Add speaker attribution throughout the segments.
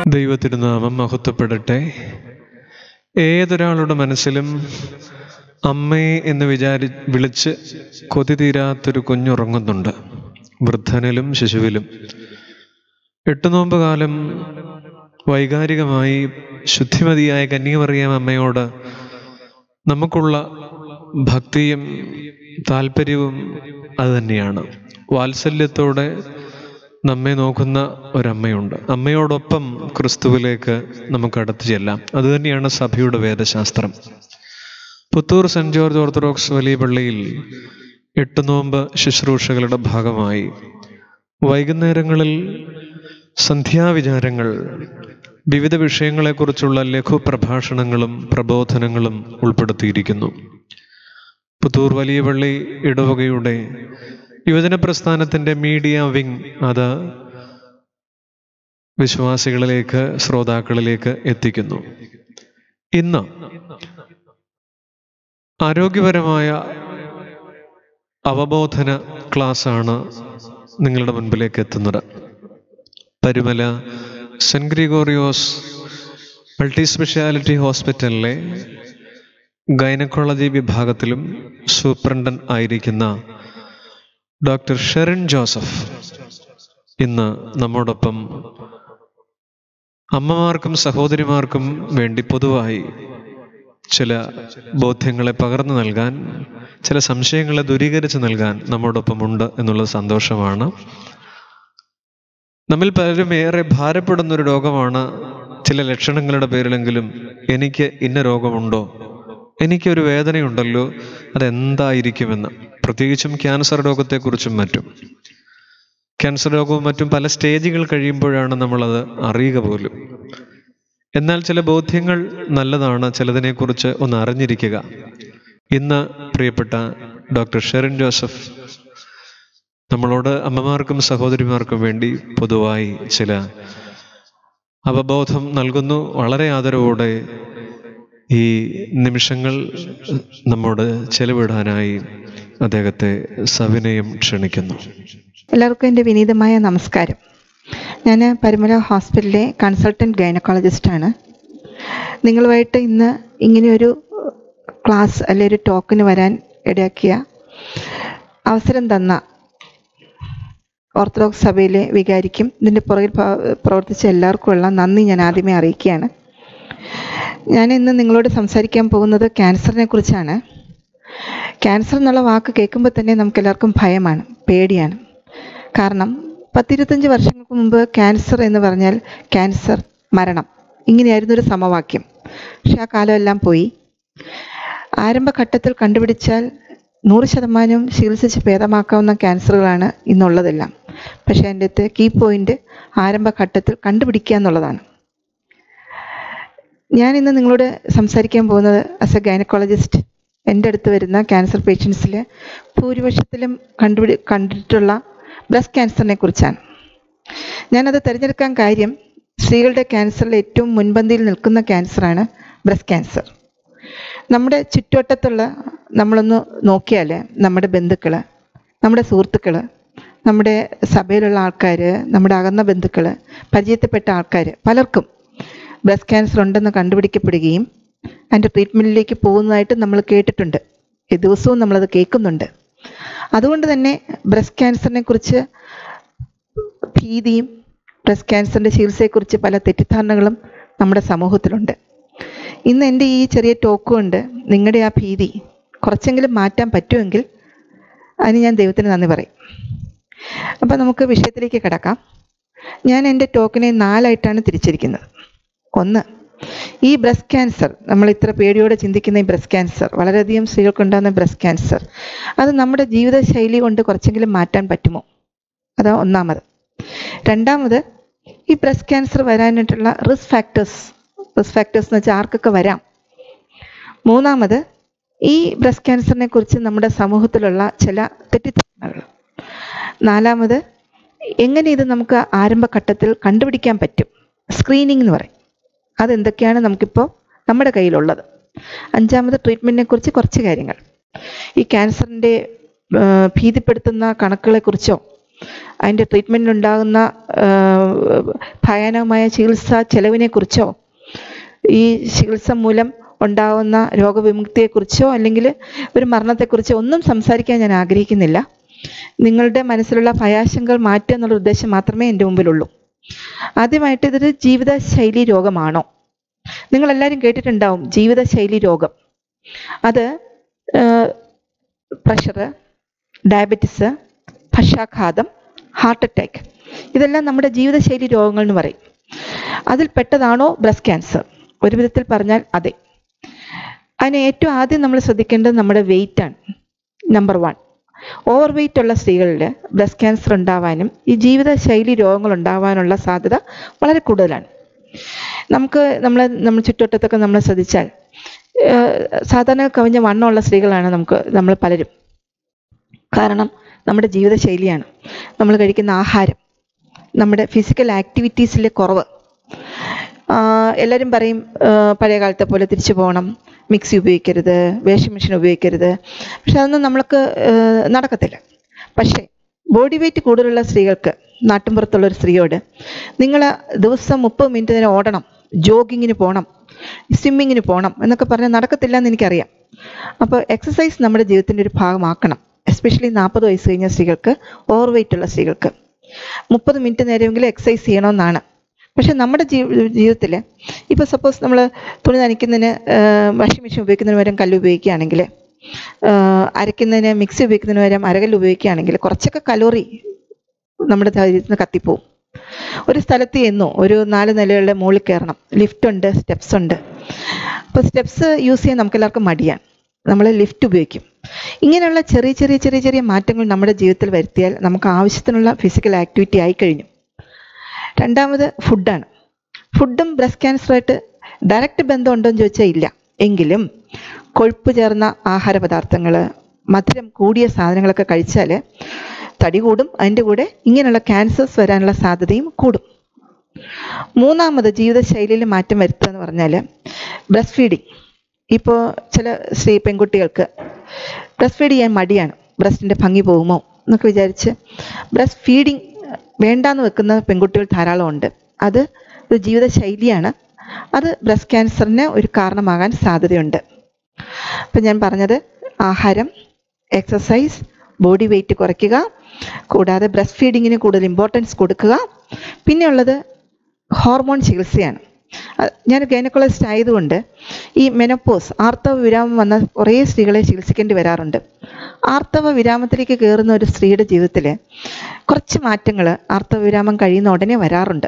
Speaker 1: ദൈവത്തിരുനാമം മഹത്വപ്പെടട്ടെ ഏതൊരാളുടെ മനസ്സിലും അമ്മേ എന്ന് വിചാരി വിളിച്ച് കൊതി തീരാത്തൊരു കുഞ്ഞുറങ്ങുന്നുണ്ട് വൃദ്ധനിലും ശിശുവിലും എട്ടു നോമ്പ് കാലം വൈകാരികമായി ശുദ്ധിമതിയായ കന്യമറിയാം അമ്മയോട് നമുക്കുള്ള ഭക്തിയും താല്പര്യവും അതുതന്നെയാണ് വാത്സല്യത്തോടെ നമ്മെ നോക്കുന്ന ഒരമ്മയുണ്ട് അമ്മയോടൊപ്പം ക്രിസ്തുവിലേക്ക് നമുക്ക് അടുത്ത് ചെല്ലാം അതുതന്നെയാണ് സഭയുടെ വേദശാസ്ത്രം പുത്തൂർ സെന്റ് ജോർജ് ഓർത്തഡോക്സ് വലിയ പള്ളിയിൽ എട്ട് നോമ്പ് ശുശ്രൂഷകളുടെ ഭാഗമായി വൈകുന്നേരങ്ങളിൽ സന്ധ്യാവിചാരങ്ങൾ വിവിധ വിഷയങ്ങളെക്കുറിച്ചുള്ള ലഘു പ്രഭാഷണങ്ങളും പ്രബോധനങ്ങളും ഉൾപ്പെടുത്തിയിരിക്കുന്നു പുത്തൂർ വലിയ പള്ളി ഇടവകയുടെ യുവജന പ്രസ്ഥാനത്തിന്റെ മീഡിയ വിങ് അത് വിശ്വാസികളിലേക്ക് ശ്രോതാക്കളിലേക്ക് എത്തിക്കുന്നു ഇന്ന് ആരോഗ്യപരമായ അവബോധന ക്ലാസ്സാണ് നിങ്ങളുടെ മുൻപിലേക്ക് എത്തുന്നത് Parumala saint Gregorios multi speciality ഹോസ്പിറ്റലിലെ ഗൈനക്കോളജി വിഭാഗത്തിലും സൂപ്രണ്ടൻ ആയിരിക്കുന്ന ഡോക്ടർ ഷെറിൻ ജോസഫ് ഇന്ന് നമ്മോടൊപ്പം അമ്മമാർക്കും സഹോദരിമാർക്കും വേണ്ടി പൊതുവായി ചില ബോധ്യങ്ങളെ പകർന്നു നൽകാൻ ചില സംശയങ്ങളെ ദൂരീകരിച്ച് നൽകാൻ നമ്മോടൊപ്പം ഉണ്ട് എന്നുള്ളത് സന്തോഷമാണ് നമ്മിൽ പലരും ഏറെ ഭാരപ്പെടുന്ന ഒരു രോഗമാണ് ചില ലക്ഷണങ്ങളുടെ പേരിലെങ്കിലും എനിക്ക് ഇന്ന രോഗമുണ്ടോ എനിക്കൊരു വേദനയുണ്ടല്ലോ അതെന്തായിരിക്കുമെന്ന് പ്രത്യേകിച്ചും ക്യാൻസർ രോഗത്തെക്കുറിച്ചും മറ്റും ക്യാൻസർ രോഗവും മറ്റും പല സ്റ്റേജുകൾ കഴിയുമ്പോഴാണ് നമ്മളത് അറിയുക പോലും എന്നാൽ ചില ബോധ്യങ്ങൾ നല്ലതാണ് ചിലതിനെക്കുറിച്ച് ഒന്ന് അറിഞ്ഞിരിക്കുക ഇന്ന് പ്രിയപ്പെട്ട ഡോക്ടർ ഷെറിൻ ജോസഫ് നമ്മളോട് അമ്മമാർക്കും സഹോദരിമാർക്കും വേണ്ടി പൊതുവായി ചില അവബോധം നൽകുന്നു വളരെ ആദരവോടെ ഈ നിമിഷങ്ങൾ നമ്മോട് ചെലവിടാനായി അദ്ദേഹത്തെ സവിനയം ക്ഷണിക്കുന്നു
Speaker 2: എല്ലാവർക്കും എൻ്റെ വിനീതമായ നമസ്കാരം ഞാൻ പരുമല ഹോസ്പിറ്റലിലെ കൺസൾട്ടൻറ്റ് ഗൈനക്കോളജിസ്റ്റാണ് നിങ്ങളുമായിട്ട് ഇന്ന് ഇങ്ങനെയൊരു ക്ലാസ് അല്ലെ ഒരു ടോക്കിന് വരാൻ ഇടയാക്കിയ അവസരം തന്ന ഓർത്തഡോക്സ് സഭയിലെ വികാരിക്കും ഇതിൻ്റെ പുറകിൽ പ്ര- പ്രവർത്തിച്ച എല്ലാവർക്കുമുള്ള നന്ദി ഞാൻ ആദ്യമേ അറിയിക്കുകയാണ് ഞാൻ ഇന്ന് നിങ്ങളോട് സംസാരിക്കാൻ പോകുന്നത് ക്യാൻസറിനെ കുറിച്ചാണ് ക്യാൻസർ എന്നുള്ള വാക്ക് കേൾക്കുമ്പോൾ തന്നെ നമുക്ക് എല്ലാവർക്കും ഭയമാണ് പേടിയാണ് കാരണം പത്തിരുപത്തഞ്ച് വർഷങ്ങൾക്ക് മുമ്പ് ക്യാൻസർ എന്ന് പറഞ്ഞാൽ ക്യാൻസർ മരണം ഇങ്ങനെയായിരുന്നു ഒരു സമവാക്യം പക്ഷെ ആ കാലമെല്ലാം പോയി ആരംഭഘട്ടത്തിൽ കണ്ടുപിടിച്ചാൽ നൂറ് ശതമാനം ചികിത്സിച്ച് ഭേദമാക്കാവുന്ന ക്യാൻസറുകളാണ് ഇന്നുള്ളതെല്ലാം പക്ഷേ അതിൻ്റെ അകത്ത് കീ പോയിന്റ് ആരംഭഘട്ടത്തിൽ കണ്ടുപിടിക്കുക എന്നുള്ളതാണ് ഞാൻ ഇന്ന് നിങ്ങളോട് സംസാരിക്കാൻ പോകുന്നത് ആസ് എ ഗൈനക്കോളജിസ്റ്റ് എൻ്റെ അടുത്ത് വരുന്ന ക്യാൻസർ പേഷ്യൻസിൽ ഭൂരിപക്ഷത്തിലും കണ്ടുപിടി കണ്ടിട്ടുള്ള ബ്രസ്റ്റ് ക്യാൻസറിനെ കുറിച്ചാണ് ഞാനത് തിരഞ്ഞെടുക്കാൻ കാര്യം സ്ത്രീകളുടെ ക്യാൻസറിൽ ഏറ്റവും മുൻപന്തിയിൽ നിൽക്കുന്ന ക്യാൻസറാണ് ബ്രസ്റ്റ് ക്യാൻസർ നമ്മുടെ ചുറ്റുവട്ടത്തുള്ള നമ്മളൊന്ന് നോക്കിയാൽ നമ്മുടെ ബന്ധുക്കൾ നമ്മുടെ സുഹൃത്തുക്കൾ നമ്മുടെ സഭയിലുള്ള ആൾക്കാർ നമ്മുടെ അകന്ന ബന്ധുക്കൾ പരിചയത്തിൽപ്പെട്ട ആൾക്കാർ പലർക്കും ബ്രസ്റ്റ് ക്യാൻസർ ഉണ്ടെന്ന് കണ്ടുപിടിക്കപ്പെടുകയും അതിൻ്റെ ട്രീറ്റ്മെൻറ്റിലേക്ക് പോകുന്നതായിട്ട് നമ്മൾ കേട്ടിട്ടുണ്ട് ഈ ദിവസവും നമ്മളത് കേൾക്കുന്നുണ്ട് അതുകൊണ്ട് തന്നെ ബ്രസ്റ്റ് ക്യാൻസറിനെ കുറിച്ച് ഭീതിയും ബ്രസ്റ്റ് ക്യാൻസറിൻ്റെ ചികിത്സയെക്കുറിച്ച് പല തെറ്റിദ്ധാരണകളും നമ്മുടെ സമൂഹത്തിലുണ്ട് ഇന്ന് എൻ്റെ ഈ ചെറിയ ടോക്ക് കൊണ്ട് നിങ്ങളുടെ ആ ഭീതി കുറച്ചെങ്കിലും മാറ്റാൻ പറ്റുമെങ്കിൽ അതിന് ഞാൻ ദൈവത്തിന് നന്ദി പറയും അപ്പോൾ നമുക്ക് വിഷയത്തിലേക്ക് കിടക്കാം ഞാൻ എൻ്റെ ടോക്കിനെ നാലായിട്ടാണ് തിരിച്ചിരിക്കുന്നത് ഒന്ന് ഈ ബ്രസ്റ്റ് ക്യാൻസർ നമ്മൾ ഇത്ര പേടിയോടെ ചിന്തിക്കുന്ന ഈ ബ്രസ്റ്റ് ക്യാൻസർ വളരെയധികം സ്ത്രീകൾക്കുണ്ടാകുന്ന ബ്രസ്റ്റ് ക്യാൻസർ അത് നമ്മുടെ ജീവിതശൈലി കൊണ്ട് കുറച്ചെങ്കിലും മാറ്റാൻ പറ്റുമോ അതാ ഒന്നാമത് രണ്ടാമത് ഈ ബ്രസ്റ്റ് ക്യാൻസർ വരാനായിട്ടുള്ള റിസ്ക് ഫാക്ടേഴ്സ് റിസ്ക് ഫാക്ടേഴ്സ് എന്ന് വെച്ചാൽ ആർക്കൊക്കെ വരാം മൂന്നാമത് ഈ ബ്രസ്റ്റ് ക്യാൻസറിനെ കുറിച്ച് നമ്മുടെ സമൂഹത്തിലുള്ള ചില തെറ്റിദ്ധാരണകൾ നാലാമത് എങ്ങനെ ഇത് നമുക്ക് ആരംഭഘട്ടത്തിൽ കണ്ടുപിടിക്കാൻ പറ്റും സ്ക്രീനിങ് എന്ന് പറയും അതെന്തൊക്കെയാണ് നമുക്കിപ്പോൾ നമ്മുടെ കയ്യിലുള്ളത് അഞ്ചാമത് ട്രീറ്റ്മെൻറ്റിനെ കുറിച്ച് കുറച്ച് കാര്യങ്ങൾ ഈ ക്യാൻസറിൻ്റെ ഭീതിപ്പെടുത്തുന്ന കണക്കുകളെക്കുറിച്ചോ അതിൻ്റെ ട്രീറ്റ്മെൻറ്റിനുണ്ടാകുന്ന ഭയാനകമായ ചികിത്സാ ചെലവിനെക്കുറിച്ചോ ഈ ചികിത്സ മൂലം ഉണ്ടാകുന്ന രോഗവിമുക്തിയെക്കുറിച്ചോ അല്ലെങ്കിൽ ഒരു മരണത്തെക്കുറിച്ചോ ഒന്നും സംസാരിക്കാൻ ഞാൻ ആഗ്രഹിക്കുന്നില്ല നിങ്ങളുടെ മനസ്സിലുള്ള ഭയാശങ്കകൾ മാറ്റുക എന്നുള്ള ഉദ്ദേശം മാത്രമേ എൻ്റെ മുമ്പിലുള്ളൂ ആദ്യമായിട്ട് ഇതൊരു ജീവിതശൈലി രോഗമാണോ നിങ്ങളെല്ലാവരും കേട്ടിട്ടുണ്ടാവും ജീവിതശൈലി രോഗം അത് പ്രഷർ ഡയബറ്റിസ് പക്ഷാഘാതം ഹാർട്ട് അറ്റാക്ക് ഇതെല്ലാം നമ്മുടെ ജീവിതശൈലി രോഗങ്ങൾ എന്ന് പറയും അതിൽ പെട്ടതാണോ ബ്രസ്റ്റ് ക്യാൻസർ ഒരു വിധത്തിൽ പറഞ്ഞാൽ അതെ അതിന് ഏറ്റവും ആദ്യം നമ്മൾ ശ്രദ്ധിക്കേണ്ടത് നമ്മുടെ വെയിറ്റ് ആണ് നമ്പർ വൺ ഓവർ വെയിറ്റ് ഉള്ള സ്ത്രീകളിൽ ബ്രസ്റ്റ് ക്യാൻസർ ഉണ്ടാവാനും ഈ ജീവിതശൈലി രോഗങ്ങൾ ഉണ്ടാവാനുള്ള സാധ്യത വളരെ കൂടുതലാണ് നമുക്ക് നമ്മൾ നമ്മൾ ചുറ്റുവട്ടത്തൊക്കെ നമ്മൾ ശ്രദ്ധിച്ചാൽ സാധാരണ കവിഞ്ഞ വണ്ണമുള്ള സ്ത്രീകളാണ് നമുക്ക് നമ്മൾ പലരും കാരണം നമ്മുടെ ജീവിതശൈലിയാണ് നമ്മൾ കഴിക്കുന്ന ആഹാരം നമ്മുടെ ഫിസിക്കൽ ആക്ടിവിറ്റീസിലെ കുറവ് എല്ലാവരും പറയും പഴയ കാലത്തെ പോലെ തിരിച്ചു പോകണം മിക്സി ഉപയോഗിക്കരുത് വേഷിംഗ് മെഷീൻ ഉപയോഗിക്കരുത് പക്ഷെ അതൊന്നും നമ്മൾക്ക് നടക്കത്തില്ല പക്ഷേ ബോഡി വെയിറ്റ് കൂടുതലുള്ള സ്ത്രീകൾക്ക് നാട്ടിൻപുറത്തുള്ള ഒരു സ്ത്രീയോട് നിങ്ങൾ ദിവസം മുപ്പത് മിനിറ്റ് നേരം ഓടണം ജോഗിങ്ങിന് പോകണം സ്വിമ്മിങ്ങിന് പോകണം എന്നൊക്കെ പറഞ്ഞാൽ നടക്കത്തില്ല എന്ന് എനിക്കറിയാം അപ്പോൾ എക്സസൈസ് നമ്മുടെ ജീവിതത്തിൻ്റെ ഒരു ഭാഗമാക്കണം എസ്പെഷ്യലി നാൽപ്പത് വയസ്സ് കഴിഞ്ഞ സ്ത്രീകൾക്ക് ഓവർ വെയിറ്റ് ഉള്ള സ്ത്രീകൾക്ക് മുപ്പത് മിനിറ്റ് നേരമെങ്കിലും എക്സസൈസ് ചെയ്യണമെന്നാണ് പക്ഷെ നമ്മുടെ ജീവിതത്തിൽ ഇപ്പോൾ സപ്പോസ് നമ്മൾ തുണി നനയ്ക്കുന്നതിന് വാഷിംഗ് മെഷീൻ ഉപയോഗിക്കുന്നതിന് പകരം കല്ല് ഉപയോഗിക്കുകയാണെങ്കിൽ അരയ്ക്കുന്നതിന് മിക്സി ഉപയോഗിക്കുന്നതിന് പകരം അരകല്ല് ഉപയോഗിക്കുകയാണെങ്കിൽ കുറച്ചൊക്കെ കലോറി നമ്മുടെ ശരീരത്തിൽ നിന്ന് കത്തിപ്പോവും ഒരു സ്ഥലത്ത് ചെന്നു ഒരു നാല് നിലകളുടെ മുകളിൽ കയറണം ലിഫ്റ്റ് ഉണ്ട് സ്റ്റെപ്സ് ഉണ്ട് അപ്പോൾ സ്റ്റെപ്സ് യൂസ് ചെയ്യാൻ നമുക്ക് എല്ലാവർക്കും മടിയാണ് നമ്മൾ ലിഫ്റ്റ് ഉപയോഗിക്കും ഇങ്ങനെയുള്ള ചെറിയ ചെറിയ ചെറിയ ചെറിയ മാറ്റങ്ങൾ നമ്മുടെ ജീവിതത്തിൽ വരുത്തിയാൽ നമുക്ക് ആവശ്യത്തിനുള്ള ഫിസിക്കൽ ആക്ടിവിറ്റി ആയി കഴിഞ്ഞു രണ്ടാമത് ഫുഡാണ് ഫുഡും ബ്രസ്റ്റ് ക്യാൻസറായിട്ട് ഡയറക്റ്റ് ബന്ധം ഉണ്ടോ എന്ന് ചോദിച്ചാൽ ഇല്ല എങ്കിലും കൊഴുപ്പ് ചേർന്ന ആഹാര പദാർത്ഥങ്ങൾ മധുരം കൂടിയ സാധനങ്ങളൊക്കെ കഴിച്ചാൽ തടി കൂടും അതിൻ്റെ കൂടെ ഇങ്ങനെയുള്ള ക്യാൻസേഴ്സ് വരാനുള്ള സാധ്യതയും കൂടും മൂന്നാമത് ജീവിതശൈലിയിൽ മാറ്റം വരുത്തുക എന്ന് പറഞ്ഞാൽ ബ്രസ്റ്റ് ഫീഡിങ് ഇപ്പോൾ ചില സ്ത്രീ പെൺകുട്ടികൾക്ക് ബ്രസ്റ്റ് ഫീഡ് ചെയ്യാൻ മടിയാണ് ബ്രസ്റ്റിൻ്റെ ഭംഗി പോകുമോ എന്നൊക്കെ വിചാരിച്ച് ബ്രസ്റ്റ് ഫീഡിങ് വേണ്ടാന്ന് വെക്കുന്ന പെൺകുട്ടികൾ ധാരാളമുണ്ട് അത് ഒരു ജീവിതശൈലിയാണ് അത് ബ്രസ്റ്റ് ക്യാൻസറിന് ഒരു കാരണമാകാൻ സാധ്യതയുണ്ട് അപ്പം ഞാൻ പറഞ്ഞത് ആഹാരം എക്സസൈസ് ബോഡി വെയിറ്റ് കുറയ്ക്കുക കൂടാതെ ബ്രസ്റ്റ് ഫീഡിങ്ങിന് കൂടുതൽ ഇമ്പോർട്ടൻസ് കൊടുക്കുക പിന്നെയുള്ളത് ഹോർമോൺ ചികിത്സയാണ് ഞാൻ ഗൈനക്കോളജിസ്റ്റ് ആയതുകൊണ്ട് ഈ മെനപ്പോസ് ആർത്തവ വിരാമം വന്ന കുറേ സ്ത്രീകളെ ചികിത്സിക്കേണ്ടി വരാറുണ്ട് ആർത്തവ വിരാമത്തിലേക്ക് കയറുന്ന ഒരു സ്ത്രീയുടെ ജീവിതത്തിൽ കുറച്ച് മാറ്റങ്ങൾ ആർത്തവ വിരാമം കഴിയുന്ന ഉടനെ വരാറുണ്ട്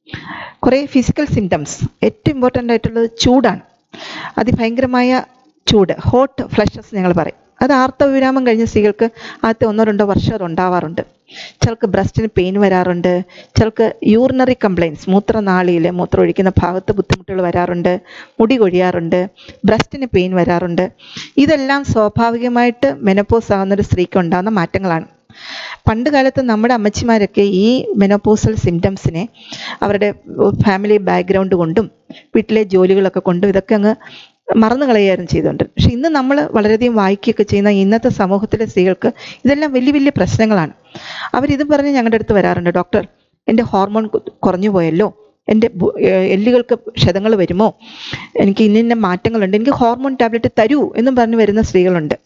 Speaker 2: കുറേ ഫിസിക്കൽ സിംറ്റംസ് ഏറ്റവും ഇമ്പോർട്ടൻ്റ് ആയിട്ടുള്ളത് ചൂടാണ് അതിഭയങ്കരമായ ചൂട് ഹോട്ട് ഫ്ലഷസ് ഞങ്ങൾ പറയും അത് ആർത്തവ വിരാമം കഴിഞ്ഞ സ്ത്രീകൾക്ക് ആദ്യത്തെ ഒന്നോ രണ്ടോ വർഷം അത് ഉണ്ടാവാറുണ്ട് ചിലർക്ക് ബ്രസ്റ്റിന് പെയിൻ വരാറുണ്ട് ചിലർക്ക് യൂറിനറി കംപ്ലയിൻസ് മൂത്രനാളിയിൽ മൂത്രം ഒഴിക്കുന്ന ഭാഗത്ത് ബുദ്ധിമുട്ടുകൾ വരാറുണ്ട് മുടി കൊഴിയാറുണ്ട് ബ്രസ്റ്റിന് പെയിൻ വരാറുണ്ട് ഇതെല്ലാം സ്വാഭാവികമായിട്ട് മെനപ്പോസ് ആകുന്ന ഒരു സ്ത്രീക്ക് ഉണ്ടാകുന്ന മാറ്റങ്ങളാണ് പണ്ട് കാലത്ത് നമ്മുടെ അമ്മച്ചിമാരൊക്കെ ഈ മെനോപോസൽ സിംറ്റംസിനെ അവരുടെ ഫാമിലി ബാക്ക്ഗ്രൗണ്ട് കൊണ്ടും വീട്ടിലെ ജോലികളൊക്കെ കൊണ്ടും ഇതൊക്കെ അങ്ങ് മറന്നു കളയായിരുന്നു ചെയ്തുകൊണ്ട് പക്ഷെ ഇന്ന് നമ്മൾ വളരെയധികം വായിക്കുകയൊക്കെ ചെയ്യുന്ന ഇന്നത്തെ സമൂഹത്തിലെ സ്ത്രീകൾക്ക് ഇതെല്ലാം വലിയ വലിയ പ്രശ്നങ്ങളാണ് അവരിത് പറഞ്ഞ് ഞങ്ങളുടെ അടുത്ത് വരാറുണ്ട് ഡോക്ടർ എൻ്റെ ഹോർമോൺ കുറഞ്ഞു പോയല്ലോ എൻ്റെ എല്ലുകൾക്ക് ക്ഷതങ്ങൾ വരുമോ എനിക്ക് ഇന്ന ഇന്ന മാറ്റങ്ങളുണ്ട് എനിക്ക് ഹോർമോൺ ടാബ്ലറ്റ് തരൂ എന്നും പറഞ്ഞ് വരുന്ന സ്ത്രീകളുണ്ട്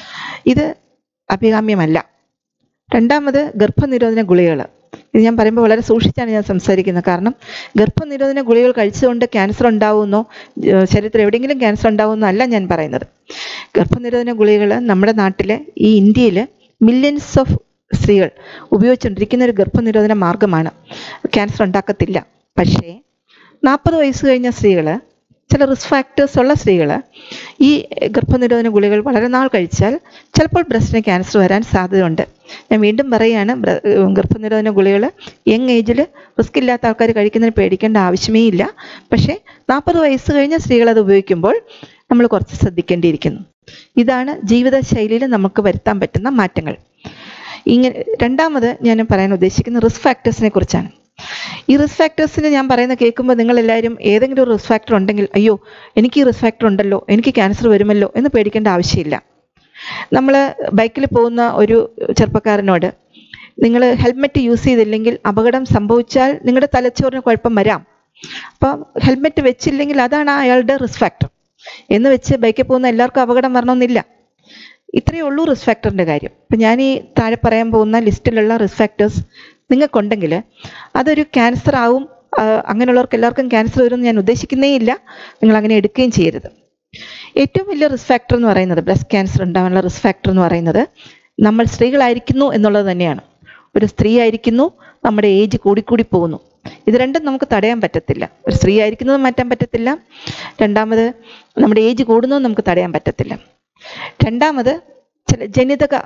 Speaker 2: ഇത് അഭികാമ്യമല്ല രണ്ടാമത് ഗർഭനിരോധന ഗുളികകൾ ഇത് ഞാൻ പറയുമ്പോൾ വളരെ സൂക്ഷിച്ചാണ് ഞാൻ സംസാരിക്കുന്നത് കാരണം ഗർഭനിരോധന ഗുളികകൾ കഴിച്ചുകൊണ്ട് ക്യാൻസർ ഉണ്ടാവുമെന്നോ ശരീരത്തിൽ എവിടെയെങ്കിലും ക്യാൻസർ ഉണ്ടാവുമെന്നോ അല്ല ഞാൻ പറയുന്നത് ഗർഭനിരോധന ഗുളികകൾ നമ്മുടെ നാട്ടിൽ ഈ ഇന്ത്യയിൽ മില്യൺസ് ഓഫ് സ്ത്രീകൾ ഉപയോഗിച്ചുകൊണ്ടിരിക്കുന്ന ഒരു ഗർഭനിരോധന മാർഗമാണ് ക്യാൻസർ ഉണ്ടാക്കത്തില്ല പക്ഷേ നാൽപ്പത് വയസ്സ് കഴിഞ്ഞ സ്ത്രീകൾ ചില റിസ്ക് ഫാക്ടേഴ്സ് ഉള്ള സ്ത്രീകൾ ഈ ഗർഭനിരോധന ഗുളികൾ വളരെ നാൾ കഴിച്ചാൽ ചിലപ്പോൾ ബ്രസ്റ്റിന് ക്യാൻസർ വരാൻ സാധ്യതയുണ്ട് ഞാൻ വീണ്ടും പറയുകയാണ് ഗർഭനിരോധന ഗുളികൾ യങ് ഏജിൽ റിസ്ക് ഇല്ലാത്ത ആൾക്കാർ കഴിക്കുന്നതിന് പേടിക്കേണ്ട ആവശ്യമേ ഇല്ല പക്ഷേ നാൽപ്പത് വയസ്സ് കഴിഞ്ഞ സ്ത്രീകൾ അത് ഉപയോഗിക്കുമ്പോൾ നമ്മൾ കുറച്ച് ശ്രദ്ധിക്കേണ്ടിയിരിക്കുന്നു ഇതാണ് ജീവിതശൈലിയിൽ നമുക്ക് വരുത്താൻ പറ്റുന്ന മാറ്റങ്ങൾ ഇങ്ങനെ രണ്ടാമത് ഞാൻ പറയാൻ ഉദ്ദേശിക്കുന്ന റിസ്ക് ഫാക്ടേഴ്സിനെ കുറിച്ചാണ് ഈ റിസ്ക് ഫാക്ടേഴ്സിന് ഞാൻ പറയുന്ന കേൾക്കുമ്പോൾ നിങ്ങൾ എല്ലാവരും ഏതെങ്കിലും ഒരു റിസ്ക് ഫാക്ടർ ഉണ്ടെങ്കിൽ അയ്യോ എനിക്ക് ഈ റിസ്ക് ഫാക്ടർ ഉണ്ടല്ലോ എനിക്ക് ക്യാൻസർ വരുമല്ലോ എന്ന് പേടിക്കേണ്ട ആവശ്യമില്ല നമ്മൾ ബൈക്കിൽ പോകുന്ന ഒരു ചെറുപ്പക്കാരനോട് നിങ്ങൾ ഹെൽമെറ്റ് യൂസ് ചെയ്തില്ലെങ്കിൽ അപകടം സംഭവിച്ചാൽ നിങ്ങളുടെ തലച്ചോറിന് കുഴപ്പം വരാം അപ്പം ഹെൽമെറ്റ് വെച്ചില്ലെങ്കിൽ അതാണ് അയാളുടെ റിസ്ക് ഫാക്ടർ എന്ന് വെച്ച് ബൈക്കിൽ പോകുന്ന എല്ലാവർക്കും അപകടം വരണമെന്നില്ല ഇത്രയേ ഉള്ളൂ റിസ്ക് ഫാക്ടറിൻ്റെ കാര്യം അപ്പം ഞാൻ ഈ താഴെ പറയാൻ പോകുന്ന ലിസ്റ്റിലുള്ള റിസ്ക് ഫാക്ടേഴ്സ് നിങ്ങൾക്കുണ്ടെങ്കിൽ അതൊരു ക്യാൻസർ ആവും ആ, അങ്ങനെയുള്ളവർക്ക് എല്ലാവർക്കും ക്യാൻസർ വരുമെന്ന് ഞാൻ ഉദ്ദേശിക്കുന്നേ ഇല്ല നിങ്ങൾ അങ്ങനെ എടുക്കുകയും ചെയ്യരുത് ഏറ്റവും വലിയ റിസ്ക് ഫാക്ടർ എന്ന് പറയുന്നത് ബ്രസ്റ്റ് ക്യാൻസർ ഉണ്ടാകാനുള്ള റിസ്ക് ഫാക്ടർ എന്ന് പറയുന്നത് നമ്മൾ സ്ത്രീകളായിരിക്കുന്നു എന്നുള്ളത് തന്നെയാണ് ഒരു സ്ത്രീ ആയിരിക്കുന്നു നമ്മുടെ ഏജ് കൂടിക്കൂടി പോകുന്നു ഇത് രണ്ടും നമുക്ക് തടയാൻ പറ്റത്തില്ല ഒരു സ്ത്രീ ആയിരിക്കുന്നത് മാറ്റാൻ പറ്റത്തില്ല രണ്ടാമത് നമ്മുടെ ഏജ് കൂടുന്നതും നമുക്ക് തടയാൻ പറ്റത്തില്ല രണ്ടാമത് ചില ജനിതക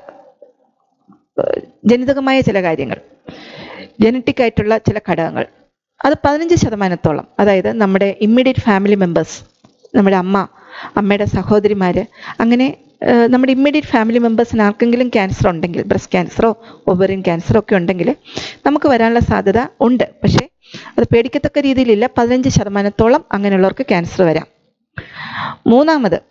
Speaker 2: ഏഹ് ജനിതകമായ ചില കാര്യങ്ങൾ ജനറ്റിക് ആയിട്ടുള്ള ചില ഘടകങ്ങൾ അത് പതിനഞ്ച് ശതമാനത്തോളം അതായത് നമ്മുടെ ഇമ്മീഡിയറ്റ് ഫാമിലി മെമ്പേഴ്സ് നമ്മുടെ അമ്മ അമ്മയുടെ സഹോദരിമാർ അങ്ങനെ ഏഹ് നമ്മുടെ ഇമ്മീഡിയറ്റ് ഫാമിലി മെമ്പേഴ്സിന് ആർക്കെങ്കിലും ക്യാൻസർ ഉണ്ടെങ്കിൽ ബ്രസ്റ്റ് ക്യാൻസറോ ഒവറിൻ ക്യാൻസറോ ഒക്കെ ഉണ്ടെങ്കിൽ നമുക്ക് വരാനുള്ള സാധ്യത ഉണ്ട് പക്ഷേ അത് പേടിക്കത്തക്ക രീതിയിലില്ല പതിനഞ്ച് ശതമാനത്തോളം അങ്ങനെയുള്ളവർക്ക് ക്യാൻസർ വരാം മൂന്നാമത്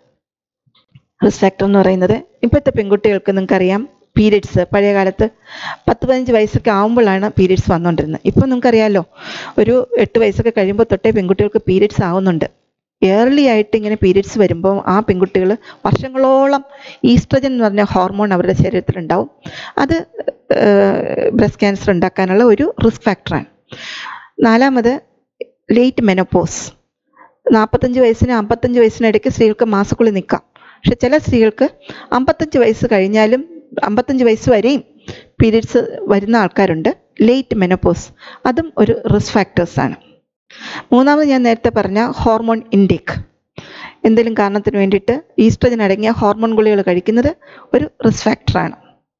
Speaker 2: റിസ്ക് ഫാക്ടർ എന്ന് പറയുന്നത് ഇപ്പോഴത്തെ പെൺകുട്ടികൾക്ക് നിങ്ങൾക്കറിയാം പീരിയഡ്സ് പഴയ കാലത്ത് പത്ത് പതിനഞ്ച് വയസ്സൊക്കെ ആകുമ്പോഴാണ് പീരിയഡ്സ് വന്നുകൊണ്ടിരുന്നത് ഇപ്പം നിങ്ങൾക്കറിയാലോ ഒരു എട്ട് വയസ്സൊക്കെ കഴിയുമ്പോൾ തൊട്ടേ പെൺകുട്ടികൾക്ക് പീരിയഡ്സ് ആവുന്നുണ്ട് ഏർലി ആയിട്ട് ഇങ്ങനെ പീരിയഡ്സ് വരുമ്പോൾ ആ പെൺകുട്ടികൾ വർഷങ്ങളോളം ഈസ്ട്രജൻ എന്ന് പറഞ്ഞ ഹോർമോൺ അവരുടെ ശരീരത്തിലുണ്ടാവും അത് ബ്രസ്റ്റ് ക്യാൻസർ ഉണ്ടാക്കാനുള്ള ഒരു റിസ്ക് ഫാക്ടറാണ് നാലാമത് ലേറ്റ് മെനോപ്പോസ് നാൽപ്പത്തഞ്ച് വയസ്സിന് അമ്പത്തഞ്ച് വയസ്സിനിടയ്ക്ക് സ്ത്രീകൾക്ക് മാസക്കുള്ളി നിൽക്കാം പക്ഷെ ചില സ്ത്രീകൾക്ക് അമ്പത്തഞ്ച് വയസ്സ് കഴിഞ്ഞാലും അമ്പത്തഞ്ച് വയസ്സ് വരെയും പീരീഡ്സ് വരുന്ന ആൾക്കാരുണ്ട് ലേറ്റ് മെനോപ്പോസ് അതും ഒരു റിസ്ക് ഫാക്ടേഴ്സാണ് മൂന്നാമത് ഞാൻ നേരത്തെ പറഞ്ഞ ഹോർമോൺ ഇൻടേക്ക് എന്തെങ്കിലും കാരണത്തിന് വേണ്ടിയിട്ട് ഈസ്ട്രജൻ അടങ്ങിയ ഹോർമോൺ ഗുളികൾ കഴിക്കുന്നത് ഒരു റിസ്ക് ഫാക്ടറാണ്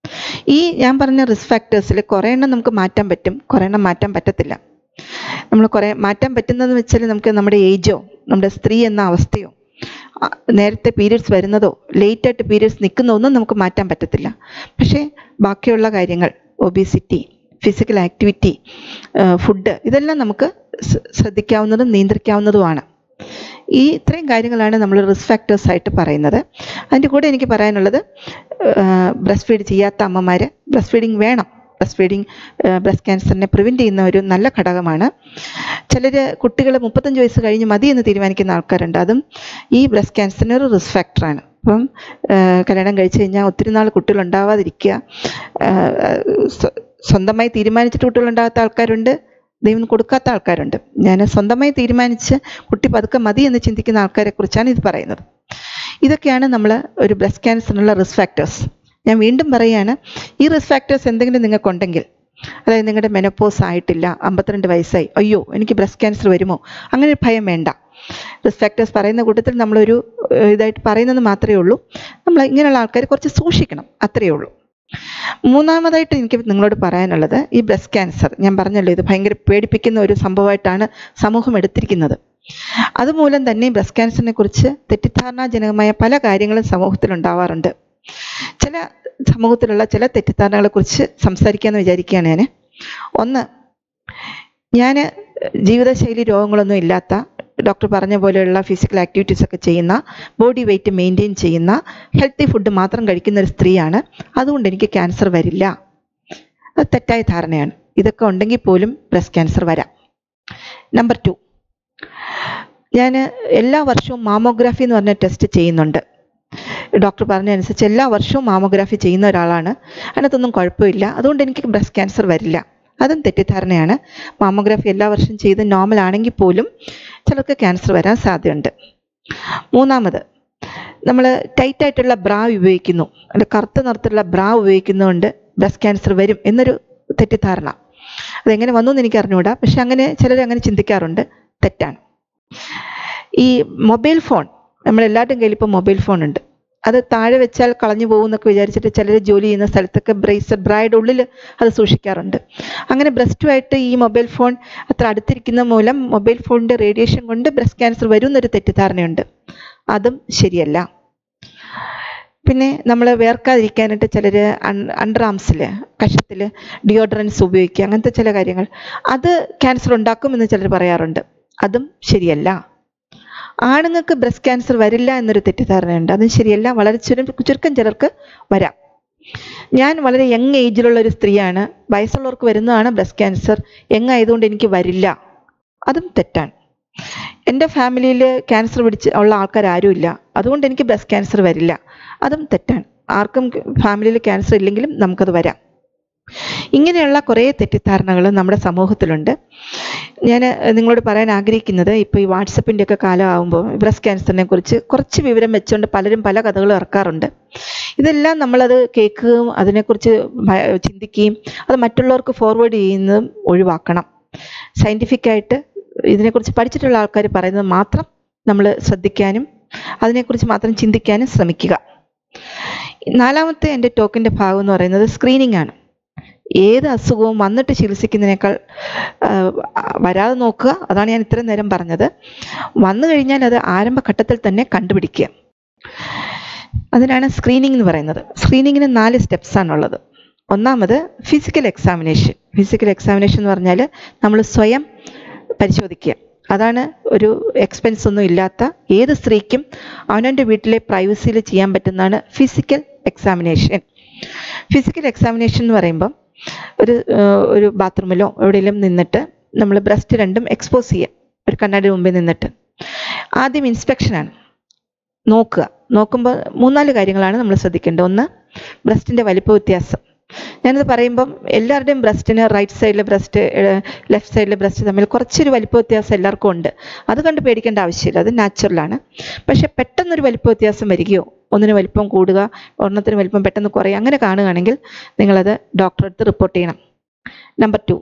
Speaker 2: ഈ ഞാൻ പറഞ്ഞ റിസ്ക് ഫാക്ടേഴ്സിൽ കുറേ എണ്ണം നമുക്ക് മാറ്റാൻ പറ്റും കുറേ എണ്ണം മാറ്റാൻ പറ്റത്തില്ല നമ്മൾ കുറേ മാറ്റാൻ പറ്റുന്നതെന്ന് വെച്ചാൽ നമുക്ക് നമ്മുടെ ഏജോ നമ്മുടെ സ്ത്രീ എന്ന അവസ്ഥയോ ആ, നേരത്തെ പീരിയഡ്സ് വരുന്നതോ ലേറ്റ് ആയിട്ട് പീരിയഡ്സ് നിൽക്കുന്നതോ ഒന്നും നമുക്ക് മാറ്റാൻ പറ്റത്തില്ല പക്ഷേ ബാക്കിയുള്ള കാര്യങ്ങൾ ഒബിസിറ്റി ഫിസിക്കൽ ആക്ടിവിറ്റി ഫുഡ് ഇതെല്ലാം നമുക്ക് ശ്ര- ശ്രദ്ധിക്കാവുന്നതും നിയന്ത്രിക്കാവുന്നതുമാണ് ഈ ഇത്രയും കാര്യങ്ങളാണ് നമ്മൾ റിസ്ക് ഫാക്ടേഴ്സ് ആയിട്ട് പറയുന്നത് അതിൻ്റെ കൂടെ എനിക്ക് പറയാനുള്ളത് ബ്രസ്റ്റ് ഫീഡ് ചെയ്യാത്ത അമ്മമാർ ബ്രസ്റ്റ് ഫീഡിങ് വേണം ബ്രസ്റ്റ് ഫീഡിങ് ബ്രസ്റ്റ് ക്യാൻസറിനെ പ്രിവെൻറ്റ് ചെയ്യുന്ന ഒരു നല്ല ഘടകമാണ് ചിലർ കുട്ടികൾ മുപ്പത്തഞ്ച് വയസ്സ് കഴിഞ്ഞ് മതി എന്ന് തീരുമാനിക്കുന്ന ആൾക്കാരുണ്ട് അതും ഈ ബ്രസ്റ്റ് ക്യാൻസറിന് ഒരു റിസ്ക് ഫാക്ടറാണ് അപ്പം ആ, കല്യാണം കഴിച്ച് കഴിഞ്ഞാൽ ഒത്തിരി നാൾ കുട്ടികൾ ഉണ്ടാവാതിരിക്കുക ആ, സ്വ- സ്വന്തമായി തീരുമാനിച്ചിട്ട് കുട്ടികൾ ഉണ്ടാകാത്ത ആൾക്കാരുണ്ട് ദൈവം കൊടുക്കാത്ത ആൾക്കാരുണ്ട് ഞാൻ സ്വന്തമായി തീരുമാനിച്ച് കുട്ടി പതുക്കെ മതി എന്ന് ചിന്തിക്കുന്ന ആൾക്കാരെ കുറിച്ചാണ് ഇത് പറയുന്നത് ഇതൊക്കെയാണ് നമ്മൾ ഒരു ബ്രസ്റ്റ് ക്യാൻസറിനുള്ള റിസ്ക് ഫാക്ടേഴ്സ് ഞാൻ വീണ്ടും പറയുകയാണ് ഈ റിസ്ക് ഫാക്ടേഴ്സ് എന്തെങ്കിലും നിങ്ങൾക്കുണ്ടെങ്കിൽ അതായത് നിങ്ങളുടെ മെനപ്പോസ് ആയിട്ടില്ല അമ്പത്തിരണ്ട് വയസ്സായി അയ്യോ എനിക്ക് ബ്രസ്റ്റ് ക്യാൻസർ വരുമോ അങ്ങനെ ഒരു ഭയം വേണ്ട റിസ്ക് ഫാക്ടേഴ്സ് പറയുന്ന കൂട്ടത്തിൽ നമ്മളൊരു ഏഹ്, ഇതായിട്ട് പറയുന്നത് മാത്രമേ ഉള്ളൂ നമ്മൾ ഇങ്ങനെയുള്ള ആൾക്കാർ കുറച്ച് സൂക്ഷിക്കണം അത്രയേ ഉള്ളൂ മൂന്നാമതായിട്ട് എനിക്ക് നിങ്ങളോട് പറയാനുള്ളത് ഈ ബ്രസ്റ്റ് ക്യാൻസർ ഞാൻ പറഞ്ഞല്ലോ ഇത് ഭയങ്കര പേടിപ്പിക്കുന്ന ഒരു സംഭവമായിട്ടാണ് സമൂഹം എടുത്തിരിക്കുന്നത് അതുമൂലം തന്നെ ബ്രസ്റ്റ് ക്യാൻസറിനെ കുറിച്ച് തെറ്റിദ്ധാരണാജനകമായ പല കാര്യങ്ങളും സമൂഹത്തിൽ ഉണ്ടാവാറുണ്ട് ചില സമൂഹത്തിലുള്ള ചില തെറ്റിദ്ധാരണകളെ കുറിച്ച് സംസാരിക്കാമെന്ന് വിചാരിക്കുകയാണ് ഞാൻ ഒന്ന് ഞാൻ ജീവിതശൈലി രോഗങ്ങളൊന്നും ഇല്ലാത്ത ഡോക്ടർ പറഞ്ഞ പോലെയുള്ള ഫിസിക്കൽ ആക്ടിവിറ്റീസ് ഒക്കെ ചെയ്യുന്ന ബോഡി വെയിറ്റ് മെയിൻറ്റെയിൻ ചെയ്യുന്ന ഹെൽത്തി ഫുഡ് മാത്രം കഴിക്കുന്ന ഒരു സ്ത്രീയാണ് അതുകൊണ്ട് എനിക്ക് ക്യാൻസർ വരില്ല അത് തെറ്റായ ധാരണയാണ് ഇതൊക്കെ ഉണ്ടെങ്കിൽ പോലും ബ്രസ്റ്റ് ക്യാൻസർ വരാം നമ്പർ ടു ഞാൻ എല്ലാ വർഷവും മാമോഗ്രാഫി എന്ന് പറഞ്ഞ ടെസ്റ്റ് ചെയ്യുന്നുണ്ട് ഡോക്ടർ പറഞ്ഞതനുസരിച്ച് എല്ലാ വർഷവും മാമോഗ്രാഫി ചെയ്യുന്ന ഒരാളാണ് അതിനകത്തൊന്നും കുഴപ്പമില്ല അതുകൊണ്ട് എനിക്ക് ബ്രസ്റ്റ് ക്യാൻസർ വരില്ല അതും തെറ്റിദ്ധാരണയാണ് മാമോഗ്രാഫി എല്ലാ വർഷവും ചെയ്ത് നോർമൽ ആണെങ്കിൽ പോലും ചിലർക്ക് ക്യാൻസർ വരാൻ സാധ്യതയുണ്ട് മൂന്നാമത് നമ്മൾ ടൈറ്റ് ആയിട്ടുള്ള ബ്രാ ഉപയോഗിക്കുന്നു അല്ല കറുത്ത നിറത്തിലുള്ള ബ്രാ ഉപയോഗിക്കുന്നതുകൊണ്ട് ബ്രസ്റ്റ് ക്യാൻസർ വരും എന്നൊരു തെറ്റിദ്ധാരണ അതെങ്ങനെ വന്നു എന്ന് എനിക്ക് അറിഞ്ഞുകൂടാ പക്ഷെ അങ്ങനെ ചിലർ അങ്ങനെ ചിന്തിക്കാറുണ്ട് തെറ്റാണ് ഈ മൊബൈൽ ഫോൺ നമ്മളെല്ലാവരുടെയും കയ്യിൽ ഇപ്പോൾ മൊബൈൽ ഫോൺ ഉണ്ട് അത് താഴെ വെച്ചാൽ കളഞ്ഞു പോകും എന്നൊക്കെ വിചാരിച്ചിട്ട് ചിലർ ജോലി ചെയ്യുന്ന സ്ഥലത്തൊക്കെ ബ്രേസർ ബ്രൈഡ് ഉള്ളിൽ അത് സൂക്ഷിക്കാറുണ്ട് അങ്ങനെ ബ്രസ്റ്റുമായിട്ട് ഈ മൊബൈൽ ഫോൺ അത്ര അടുത്തിരിക്കുന്ന മൂലം മൊബൈൽ ഫോണിൻ്റെ റേഡിയേഷൻ കൊണ്ട് ബ്രസ്റ്റ് ക്യാൻസർ വരും എന്നൊരു തെറ്റിദ്ധാരണയുണ്ട് അതും ശരിയല്ല പിന്നെ നമ്മൾ വേർക്കാതിരിക്കാനായിട്ട് ചിലർ അണ്ടർ ആംസിൽ കഷത്തിൽ ഡിയോഡറൻസ് ഉപയോഗിക്കുക അങ്ങനത്തെ ചില കാര്യങ്ങൾ അത് ക്യാൻസർ ഉണ്ടാക്കും എന്ന് ചിലർ പറയാറുണ്ട് അതും ശരിയല്ല ആണുങ്ങൾക്ക് ബ്രസ്റ്റ് ക്യാൻസർ വരില്ല എന്നൊരു തെറ്റിദ്ധാരണയുണ്ട് അതും ശരിയല്ല വളരെ ചുരു ചുരുക്കം ചിലർക്ക് വരാം ഞാൻ വളരെ യങ് ഏജിലുള്ള ഒരു സ്ത്രീയാണ് വയസ്സുള്ളവർക്ക് വരുന്നതാണ് ബ്രസ്റ്റ് ക്യാൻസർ യങ് ആയതുകൊണ്ട് എനിക്ക് വരില്ല അതും തെറ്റാണ് എൻ്റെ ഫാമിലിയിൽ ക്യാൻസർ പിടിച്ച് ഉള്ള ആൾക്കാർ ആരുമില്ല അതുകൊണ്ട് എനിക്ക് ബ്രസ്റ്റ് ക്യാൻസർ വരില്ല അതും തെറ്റാണ് ആർക്കും ഫാമിലിയിൽ ക്യാൻസർ ഇല്ലെങ്കിലും നമുക്കത് വരാം ഇങ്ങനെയുള്ള കുറേ തെറ്റിദ്ധാരണകൾ നമ്മുടെ സമൂഹത്തിലുണ്ട് ഞാൻ നിങ്ങളോട് പറയാൻ ആഗ്രഹിക്കുന്നത് ഇപ്പോൾ ഈ വാട്സപ്പിൻ്റെ ഒക്കെ കാലമാകുമ്പോൾ ബ്രസ്റ്റ് ക്യാൻസറിനെ കുറിച്ച് കുറച്ച് വിവരം വെച്ചുകൊണ്ട് പലരും പല കഥകളും ഇറക്കാറുണ്ട് ഇതെല്ലാം നമ്മളത് കേൾക്കുകയും അതിനെക്കുറിച്ച് ഭ- ചിന്തിക്കുകയും അത് മറ്റുള്ളവർക്ക് ഫോർവേഡ് ചെയ്യുന്നതും ഒഴിവാക്കണം സയൻറ്റിഫിക്കായിട്ട് ഇതിനെക്കുറിച്ച് പഠിച്ചിട്ടുള്ള ആൾക്കാർ പറയുന്നത് മാത്രം നമ്മൾ ശ്രദ്ധിക്കാനും അതിനെക്കുറിച്ച് മാത്രം ചിന്തിക്കാനും ശ്രമിക്കുക നാലാമത്തെ എൻ്റെ ടോക്കിൻ്റെ ഭാഗം എന്ന് പറയുന്നത് സ്ക്രീനിങ് ആണ് ഏത് അസുഖവും വന്നിട്ട് ചികിത്സിക്കുന്നതിനേക്കാൾ ആ, വരാതെ നോക്കുക അതാണ് ഞാൻ ഇത്രയും നേരം പറഞ്ഞത് വന്നു കഴിഞ്ഞാൽ അത് ആരംഭഘട്ടത്തിൽ തന്നെ കണ്ടുപിടിക്കുക അതിനാണ് സ്ക്രീനിങ് എന്ന് പറയുന്നത് സ്ക്രീനിങ്ങിന് നാല് സ്റ്റെപ്സ് ആണുള്ളത് ഒന്നാമത് ഫിസിക്കൽ എക്സാമിനേഷൻ ഫിസിക്കൽ എക്സാമിനേഷൻ എന്ന് പറഞ്ഞാൽ നമ്മൾ സ്വയം പരിശോധിക്കുക അതാണ് ഒരു എക്സ്പെൻസ് ഒന്നും ഇല്ലാത്ത ഏത് സ്ത്രീക്കും അവനവൻ്റെ വീട്ടിലെ പ്രൈവസിയിൽ ചെയ്യാൻ പറ്റുന്നതാണ് ഫിസിക്കൽ എക്സാമിനേഷൻ ഫിസിക്കൽ എക്സാമിനേഷൻ എന്ന് പറയുമ്പം ഒരു ആ, ഒരു ബാത്റൂമിലോ എവിടെയെങ്കിലും നിന്നിട്ട് നമ്മൾ ബ്രസ്റ്റ് രണ്ടും എക്സ്പോസ് ചെയ്യുക ഒരു കണ്ണാടി മുമ്പിൽ നിന്നിട്ട് ആദ്യം ഇൻസ്പെക്ഷനാണ് നോക്കുക നോക്കുമ്പോൾ മൂന്നാല് കാര്യങ്ങളാണ് നമ്മൾ ശ്രദ്ധിക്കേണ്ടത് ഒന്ന് ബ്രസ്റ്റിൻ്റെ വലിപ്പ വ്യത്യാസം ഞാനത് പറയുമ്പം എല്ലാവരുടെയും ബ്രസ്റ്റിന് റൈറ്റ് സൈഡിലെ ബ്രസ്റ്റ് ലെഫ്റ്റ് സൈഡിലെ ബ്രസ്റ്റ് തമ്മിൽ കുറച്ചൊരു വലിപ്പ വ്യത്യാസം എല്ലാവർക്കും ഉണ്ട് അത് കണ്ട് പേടിക്കേണ്ട ആവശ്യമില്ല അത് നാച്ചുറലാണ് പക്ഷെ പെട്ടെന്നൊരു വലിപ്പ വ്യത്യാസം വരികയോ ഒന്നിന് വലിപ്പം കൂടുക ഒരെണ്ണത്തിന് വലിപ്പം പെട്ടെന്ന് കുറയുക അങ്ങനെ കാണുകയാണെങ്കിൽ നിങ്ങളത് ഡോക്ടറെ അടുത്ത് റിപ്പോർട്ട് ചെയ്യണം നമ്പർ ടു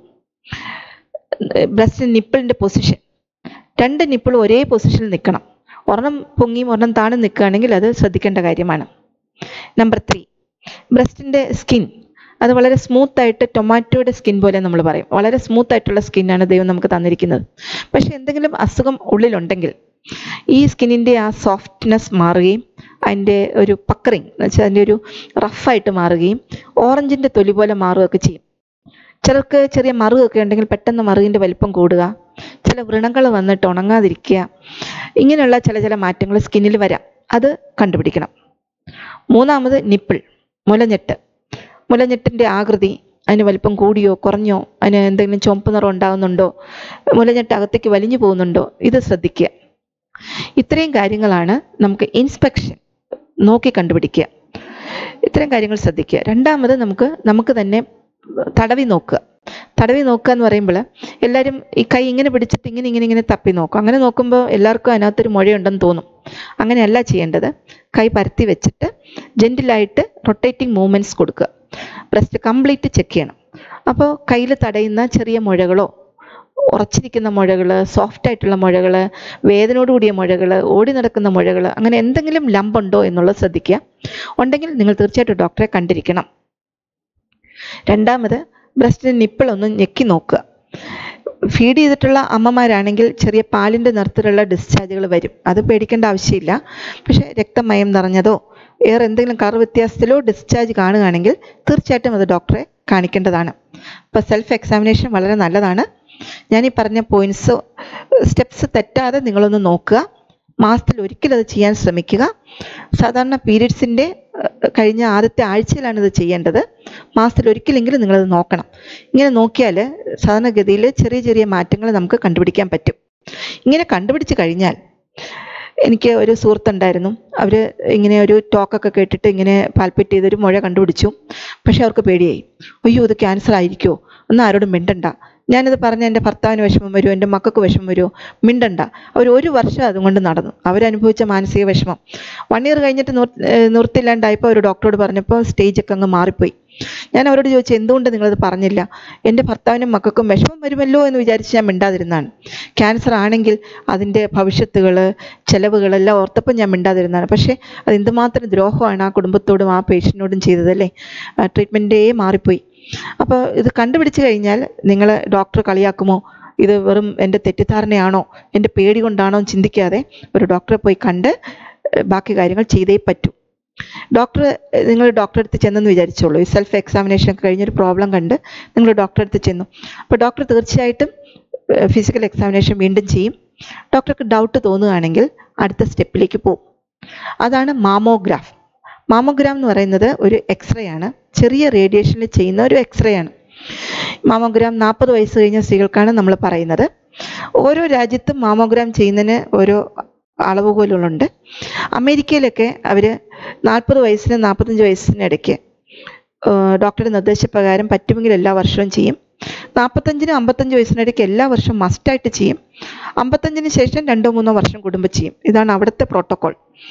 Speaker 2: ബ്രസ്റ്റ് നിപ്പിളിൻ്റെ പൊസിഷൻ രണ്ട് നിപ്പിളും ഒരേ പൊസിഷനിൽ നിൽക്കണം ഒരെണ്ണം പൊങ്ങിയും ഒരെണ്ണം താണും നിൽക്കുകയാണെങ്കിൽ അത് ശ്രദ്ധിക്കേണ്ട കാര്യമാണ് നമ്പർ ത്രീ ബ്രസ്റ്റിൻ്റെ സ്കിൻ അത് വളരെ സ്മൂത്ത് ആയിട്ട് ടൊമാറ്റോയുടെ സ്കിൻ പോലെ നമ്മൾ പറയും വളരെ സ്മൂത്ത് ആയിട്ടുള്ള സ്കിന്നാണ് ദൈവം നമുക്ക് തന്നിരിക്കുന്നത് പക്ഷെ എന്തെങ്കിലും അസുഖം ഉള്ളിലുണ്ടെങ്കിൽ ഈ സ്കിന്നിൻ്റെ ആ സോഫ്റ്റ്നെസ് മാറുകയും അതിൻ്റെ ഒരു പക്കറിങ് എന്ന് വെച്ചാൽ അതിൻ്റെ ഒരു റഫായിട്ട് മാറുകയും ഓറഞ്ചിൻ്റെ തൊലി പോലെ മാറുകയൊക്കെ ചെയ്യും ചിലർക്ക് ചെറിയ മറുകൊക്കെ ഉണ്ടെങ്കിൽ പെട്ടെന്ന് മറുകിൻ്റെ വലിപ്പം കൂടുക ചില വ്രണങ്ങൾ വന്നിട്ട് ഉണങ്ങാതിരിക്കുക ഇങ്ങനെയുള്ള ചില ചില മാറ്റങ്ങൾ സ്കിന്നിൽ വരാം അത് കണ്ടുപിടിക്കണം മൂന്നാമത് നിപ്പിൾ മുലഞ്ഞെട്ട് മുലഞ്ഞെട്ടിൻ്റെ ആകൃതി അതിന് വലിപ്പം കൂടിയോ കുറഞ്ഞോ അതിന് എന്തെങ്കിലും ചുവപ്പ് നിറം ഉണ്ടാകുന്നുണ്ടോ മുലഞ്ഞെട്ട് അകത്തേക്ക് വലിഞ്ഞു പോകുന്നുണ്ടോ ഇത് ശ്രദ്ധിക്കുക ഇത്രയും കാര്യങ്ങളാണ് നമുക്ക് ഇൻസ്പെക്ഷൻ നോക്കി കണ്ടുപിടിക്കുക ഇത്തരം കാര്യങ്ങൾ ശ്രദ്ധിക്കുക രണ്ടാമത് നമുക്ക് നമുക്ക് തന്നെ തടവി നോക്കുക തടവി നോക്കുക എന്ന് പറയുമ്പോൾ എല്ലാവരും ഈ കൈ ഇങ്ങനെ പിടിച്ചിട്ട് ഇങ്ങനെ ഇങ്ങനെ ഇങ്ങനെ തപ്പി നോക്കും അങ്ങനെ നോക്കുമ്പോൾ എല്ലാവർക്കും അതിനകത്തൊരു മുഴയുണ്ടെന്ന് തോന്നും അങ്ങനെയല്ല ചെയ്യേണ്ടത് കൈ പരത്തി വെച്ചിട്ട് ജെൻറ്റിലായിട്ട് റൊട്ടേറ്റിംഗ് മൂവ്മെൻറ്റ്സ് കൊടുക്കുക ബ്രസ്റ്റ് കംപ്ലീറ്റ് ചെക്ക് ചെയ്യണം അപ്പോൾ കയ്യിൽ തടയുന്ന ചെറിയ മുഴകളോ ഉറച്ചിരിക്കുന്ന മുഴകൾ സോഫ്റ്റ് ആയിട്ടുള്ള മുഴകൾ വേദനയോട് കൂടിയ മുഴകൾ ഓടി നടക്കുന്ന മുഴകൾ അങ്ങനെ എന്തെങ്കിലും ലംബുണ്ടോ എന്നുള്ളത് ശ്രദ്ധിക്കുക ഉണ്ടെങ്കിൽ നിങ്ങൾ തീർച്ചയായിട്ടും ഡോക്ടറെ കണ്ടിരിക്കണം രണ്ടാമത് ബ്രസ്റ്റിന് നിപ്പിൾ ഒന്ന് ഞെക്കി നോക്കുക ഫീഡ് ചെയ്തിട്ടുള്ള അമ്മമാരാണെങ്കിൽ ചെറിയ പാലിൻ്റെ നിറത്തിലുള്ള ഡിസ്ചാർജുകൾ വരും അത് പേടിക്കേണ്ട ആവശ്യമില്ല പക്ഷേ രക്തമയം നിറഞ്ഞതോ വേറെ എന്തെങ്കിലും കളർ വ്യത്യാസത്തിലോ ഡിസ്ചാർജ് കാണുകയാണെങ്കിൽ തീർച്ചയായിട്ടും അത് ഡോക്ടറെ കാണിക്കേണ്ടതാണ് അപ്പോൾ സെൽഫ് എക്സാമിനേഷൻ വളരെ നല്ലതാണ് ഞാൻ ഈ പറഞ്ഞ പോയിന്റ്സ് സ്റ്റെപ്സ് തെറ്റാതെ നിങ്ങളൊന്ന് നോക്കുക മാസത്തിൽ ഒരിക്കൽ അത് ചെയ്യാൻ ശ്രമിക്കുക സാധാരണ പീരീഡ്സിൻ്റെ കഴിഞ്ഞ ആദ്യത്തെ ആഴ്ചയിലാണ് ഇത് ചെയ്യേണ്ടത് മാസത്തിൽ ഒരിക്കലെങ്കിലും നിങ്ങളത് നോക്കണം ഇങ്ങനെ നോക്കിയാൽ സാധാരണഗതിയിൽ ചെറിയ ചെറിയ മാറ്റങ്ങൾ നമുക്ക് കണ്ടുപിടിക്കാൻ പറ്റും ഇങ്ങനെ കണ്ടുപിടിച്ച് കഴിഞ്ഞാൽ എനിക്ക് ഒരു സുഹൃത്തുണ്ടായിരുന്നു അവർ ഇങ്ങനെ ഒരു ടോക്കൊക്കെ കേട്ടിട്ട് ഇങ്ങനെ പാൽപ്പറ്റ് ചെയ്തൊരു മുഴ കണ്ടുപിടിച്ചു പക്ഷെ അവർക്ക് പേടിയായി അയ്യോ ഇത് ക്യാൻസർ ആയിരിക്കുമോ ഒന്നും ആരോടും മിണ്ടണ്ട ഞാനിത് പറഞ്ഞ എൻ്റെ ഭർത്താവിന് വിഷമം വരുമോ എൻ്റെ മക്കൾക്ക് വിഷമം വരുമോ മിണ്ടണ്ട അവർ ഒരു വർഷം അതുകൊണ്ട് നടന്നു അവരനുഭവിച്ച മാനസിക വിഷമം വൺ ഇയർ കഴിഞ്ഞിട്ട് നിർ ഏഹ് നിർത്തില്ലാണ്ടായപ്പോൾ ഒരു ഡോക്ടറോട് പറഞ്ഞപ്പോൾ സ്റ്റേജൊക്കെ അങ്ങ് മാറിപ്പോയി ഞാൻ അവരോട് ചോദിച്ചു എന്തുകൊണ്ട് നിങ്ങളത് പറഞ്ഞില്ല എൻ്റെ ഭർത്താവിനും മക്കൾക്കും വിഷമം വരുമല്ലോ എന്ന് വിചാരിച്ച് ഞാൻ മിണ്ടാതിരുന്നതാണ് ക്യാൻസർ ആണെങ്കിൽ അതിൻ്റെ ഭവിഷ്യത്തുകൾ ചിലവുകളെല്ലാം ഓർത്തപ്പോൾ ഞാൻ മിണ്ടാതിരുന്നതാണ് പക്ഷേ അത് എന്തുമാത്രം ദ്രോഹമാണ് ആ കുടുംബത്തോടും ആ പേഷ്യൻറ്റിനോടും ചെയ്തതല്ലേ ട്രീറ്റ്മെൻറ്റേ മാറിപ്പോയി അപ്പോൾ ഇത് കണ്ടുപിടിച്ച് കഴിഞ്ഞാൽ നിങ്ങൾ ഡോക്ടർ കളിയാക്കുമോ ഇത് വെറും എൻ്റെ തെറ്റിദ്ധാരണയാണോ എൻ്റെ പേടി കൊണ്ടാണോ എന്ന് ചിന്തിക്കാതെ ഒരു ഡോക്ടറെ പോയി കണ്ട് ഏഹ് ബാക്കി കാര്യങ്ങൾ ചെയ്തേ പറ്റൂ ഡോക്ടർ നിങ്ങൾ ഡോക്ടറെ അടുത്ത് ചെന്നെന്ന് വിചാരിച്ചോളൂ ഈ സെൽഫ് എക്സാമിനേഷൻ ഒക്കെ കഴിഞ്ഞൊരു പ്രോബ്ലം കണ്ട് നിങ്ങൾ ഡോക്ടറെ അടുത്ത് ചെന്നു അപ്പോൾ ഡോക്ടർ തീർച്ചയായിട്ടും ഫിസിക്കൽ എക്സാമിനേഷൻ വീണ്ടും ചെയ്യും ഡോക്ടർക്ക് ഡൗട്ട് തോന്നുകയാണെങ്കിൽ അടുത്ത സ്റ്റെപ്പിലേക്ക് പോകും അതാണ് മാമോഗ്രാഫ് മാമോഗ്രാം എന്ന് പറയുന്നത് ഒരു എക്സ്റേ ആണ് ചെറിയ റേഡിയേഷനിൽ ചെയ്യുന്ന ഒരു എക്സ്റേ ആണ് മാമോഗ്രാം നാൽപ്പത് വയസ്സ് കഴിഞ്ഞ സ്ത്രീകൾക്കാണ് നമ്മൾ പറയുന്നത് ഓരോ രാജ്യത്തും മാമോഗ്രാം ചെയ്യുന്നതിന് ഓരോ അളവുകോലുകളുണ്ട് അമേരിക്കയിലൊക്കെ അവർ നാൽപ്പത് വയസ്സിനും നാൽപ്പത്തഞ്ച് വയസ്സിനിടയ്ക്ക് ഡോക്ടറുടെ നിർദ്ദേശപ്രകാരം പറ്റുമെങ്കിൽ എല്ലാ വർഷവും ചെയ്യും നാൽപ്പത്തഞ്ചിനും അമ്പത്തഞ്ച് വയസ്സിനിടയ്ക്ക് എല്ലാ വർഷവും മസ്റ്റായിട്ട് ചെയ്യും അമ്പത്തഞ്ചിന് ശേഷം രണ്ടോ മൂന്നോ വർഷം കൂടുമ്പോൾ ചെയ്യും ഇതാണ് അവിടുത്തെ പ്രോട്ടോകോൾ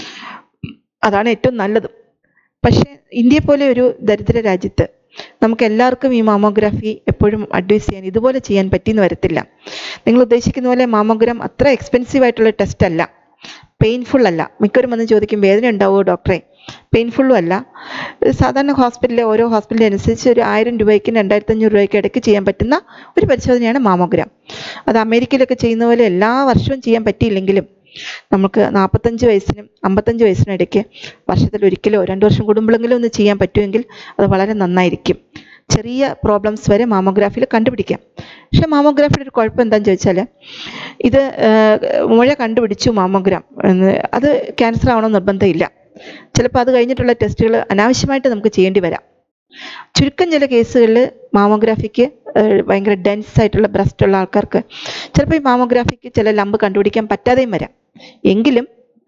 Speaker 2: അതാണ് ഏറ്റവും നല്ലത് പക്ഷേ ഇന്ത്യയെ പോലെ ഒരു ദരിദ്ര രാജ്യത്ത് നമുക്ക് എല്ലാവർക്കും ഈ മാമോഗ്രാഫി എപ്പോഴും അഡ്വൈസ് ചെയ്യാൻ ഇതുപോലെ ചെയ്യാൻ പറ്റിയെന്ന് വരത്തില്ല നിങ്ങൾ ഉദ്ദേശിക്കുന്ന പോലെ മാമോഗ്രാം അത്ര എക്സ്പെൻസീവ് ആയിട്ടുള്ള ടെസ്റ്റ് അല്ല പെയിൻഫുൾ അല്ല മിക്കവരും വന്ന് ചോദിക്കും വേദന ഉണ്ടാവുമോ ഡോക്ടറെ പെയിൻഫുള്ളും അല്ല സാധാരണ ഹോസ്പിറ്റലിലെ ഓരോ ഹോസ്പിറ്റലിനെ അനുസരിച്ച് ഒരു ആയിരം രൂപയ്ക്കും രണ്ടായിരത്തി അഞ്ഞൂറ് രൂപയ്ക്കും ഇടയ്ക്ക് ചെയ്യാൻ പറ്റുന്ന ഒരു പരിശോധനയാണ് മാമോഗ്രാം അത് അമേരിക്കയിലൊക്കെ ചെയ്യുന്ന പോലെ എല്ലാ വർഷവും ചെയ്യാൻ പറ്റിയില്ലെങ്കിലും നമുക്ക് നാൽപ്പത്തഞ്ച് വയസ്സിനും അമ്പത്തഞ്ച് വയസ്സിനും ഇടയ്ക്ക് വർഷത്തിൽ ഒരിക്കലോ രണ്ട് വർഷം കൂടുമ്പോഴെങ്കിലും ഒന്ന് ചെയ്യാൻ പറ്റുമെങ്കിൽ അത് വളരെ നന്നായിരിക്കും ചെറിയ പ്രോബ്ലംസ് വരെ മാമോഗ്രാഫിയിൽ കണ്ടുപിടിക്കാം പക്ഷെ മാമോഗ്രാഫിയുടെ ഒരു കുഴപ്പം എന്താണെന്ന് ചോദിച്ചാൽ ഇത് മുഴ കണ്ടുപിടിച്ചു മാമോഗ്രാം അത് ക്യാൻസർ ആവണമെന്ന് നിർബന്ധമില്ല ചിലപ്പോൾ അത് കഴിഞ്ഞിട്ടുള്ള ടെസ്റ്റുകൾ അനാവശ്യമായിട്ട് നമുക്ക് ചെയ്യേണ്ടി വരാം ചുരുക്കം ചില കേസുകളിൽ മാമോഗ്രാഫിക്ക് ഭയങ്കര ഡെൻസ് ആയിട്ടുള്ള ബ്രസ്റ്റ് ഉള്ള ആൾക്കാർക്ക് ചിലപ്പോൾ ഈ മാമോഗ്രാഫിക്ക് ചില ലംബ് കണ്ടുപിടിക്കാൻ പറ്റാതെയും വരാം എങ്കിലും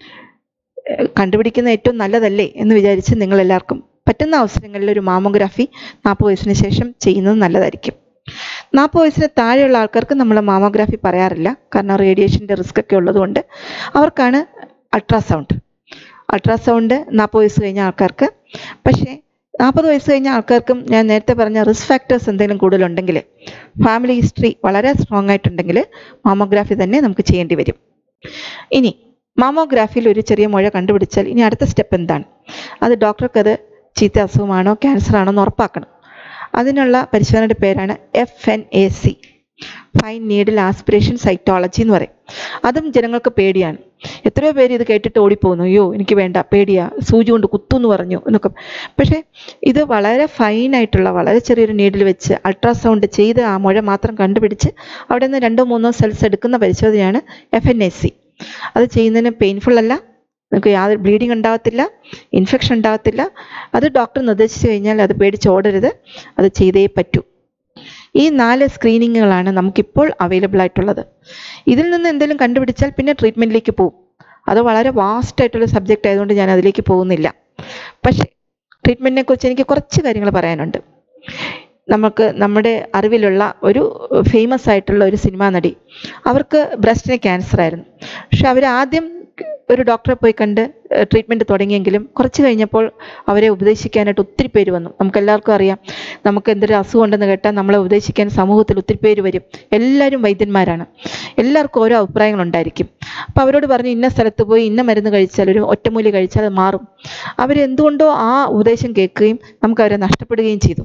Speaker 2: കണ്ടുപിടിക്കുന്ന ഏറ്റവും നല്ലതല്ലേ എന്ന് വിചാരിച്ച് നിങ്ങൾ എല്ലാവർക്കും പറ്റുന്ന അവസരങ്ങളിൽ ഒരു മാമോഗ്രാഫി നാൽപ്പത് വയസ്സിന് ശേഷം ചെയ്യുന്നത് നല്ലതായിരിക്കും നാൽപ്പത് വയസ്സിന് താഴെയുള്ള ആൾക്കാർക്ക് നമ്മൾ മാമോഗ്രാഫി പറയാറില്ല കാരണം റേഡിയേഷൻ്റെ റിസ്ക് ഒക്കെ ഉള്ളതുകൊണ്ട് അവർക്കാണ് അൾട്രാസൗണ്ട് അൾട്രാസൗണ്ട് നാൽപ്പത് വയസ്സ് കഴിഞ്ഞ ആൾക്കാർക്ക് പക്ഷേ നാൽപ്പത് വയസ്സ് കഴിഞ്ഞ ആൾക്കാർക്കും ഞാൻ നേരത്തെ പറഞ്ഞ റിസ്ക് ഫാക്ടേഴ്സ് എന്തെങ്കിലും കൂടുതലുണ്ടെങ്കിൽ ഫാമിലി ഹിസ്റ്ററി വളരെ സ്ട്രോങ് ആയിട്ടുണ്ടെങ്കിൽ മാമോഗ്രാഫി തന്നെ നമുക്ക് ചെയ്യേണ്ടി വരും ഇനി മാമോഗ്രാഫിയിൽ ഒരു ചെറിയ മുഴ കണ്ടുപിടിച്ചാൽ ഇനി അടുത്ത സ്റ്റെപ്പ് എന്താണ് അത് ഡോക്ടർക്ക് അത് ചീത്ത അസുഖമാണോ ക്യാൻസർ ആണോ എന്ന് ഉറപ്പാക്കണം അതിനുള്ള പരിശോധനയുടെ പേരാണ് F N A C fine needle aspiration cytology എന്ന് പറയും അതും ജനങ്ങൾക്ക് പേടിയാണ് എത്രയോ പേര് ഇത് കേട്ടിട്ട് ഓടിപ്പോകുന്നു അയ്യോ എനിക്ക് വേണ്ട പേടിയാ സൂചി കൊണ്ട് കുത്തുന്ന് പറഞ്ഞു എന്നൊക്കെ പക്ഷേ ഇത് വളരെ ഫൈനായിട്ടുള്ള വളരെ ചെറിയൊരു നീഡിൽ വെച്ച് അൾട്രാസൗണ്ട് ചെയ്ത് ആ മുഴ മാത്രം കണ്ടുപിടിച്ച് അവിടെ നിന്ന് രണ്ടോ മൂന്നോ സെൽസ് എടുക്കുന്ന പരിശോധനയാണ് എഫ് എൻ എ സി അത് ചെയ്യുന്നതിന് പെയിൻഫുൾ അല്ല നിങ്ങൾക്ക് യാതൊരു ബ്ലീഡിങ് ഉണ്ടാകത്തില്ല ഇൻഫെക്ഷൻ ഉണ്ടാകത്തില്ല അത് ഡോക്ടർ നിർദ്ദേശിച്ചു കഴിഞ്ഞാൽ അത് പേടിച്ച് ഓടരുത് അത് ചെയ്തേ പറ്റൂ ഈ നാല് സ്ക്രീനിങ്ങുകളാണ് നമുക്കിപ്പോൾ അവൈലബിൾ ആയിട്ടുള്ളത് ഇതിൽ നിന്ന് എന്തെങ്കിലും കണ്ടുപിടിച്ചാൽ പിന്നെ ട്രീറ്റ്മെൻറ്റിലേക്ക് പോകും അത് വളരെ വാസ്റ്റ് ആയിട്ടുള്ള സബ്ജക്റ്റ് ആയതുകൊണ്ട് ഞാൻ അതിലേക്ക് പോകുന്നില്ല പക്ഷേ ട്രീറ്റ്മെൻറ്റിനെ കുറിച്ച് എനിക്ക് കുറച്ച് കാര്യങ്ങൾ പറയാനുണ്ട് നമുക്ക് നമ്മുടെ അറിവിലുള്ള ഒരു ഫേമസ് ആയിട്ടുള്ള ഒരു സിനിമാ നടി അവർക്ക് ബ്രസ്റ്റിന് ക്യാൻസർ ആയിരുന്നു പക്ഷെ അവർ ആദ്യം ഒരു ഡോക്ടറെ പോയി കണ്ട് ട്രീറ്റ്മെൻറ്റ് തുടങ്ങിയെങ്കിലും കുറച്ച് കഴിഞ്ഞപ്പോൾ അവരെ ഉപദേശിക്കാനായിട്ട് ഒത്തിരി പേര് വന്നു നമുക്ക് എല്ലാവർക്കും അറിയാം നമുക്ക് എന്തൊരു അസുഖം ഉണ്ടെന്ന് കേട്ടാൽ നമ്മളെ ഉപദേശിക്കാൻ സമൂഹത്തിൽ ഒത്തിരി പേര് വരും എല്ലാവരും വൈദ്യന്മാരാണ് എല്ലാവർക്കും ഓരോ അഭിപ്രായങ്ങളുണ്ടായിരിക്കും അപ്പോൾ അവരോട് പറഞ്ഞു ഇന്ന സ്ഥലത്ത് പോയി ഇന്ന മരുന്ന് കഴിച്ചാൽ ഒരു ഒറ്റമൂലി കഴിച്ചാൽ അത് മാറും അവരെന്തുകൊണ്ടോ ആ ഉപദേശം കേൾക്കുകയും നമുക്ക് അവരെ നഷ്ടപ്പെടുകയും ചെയ്തു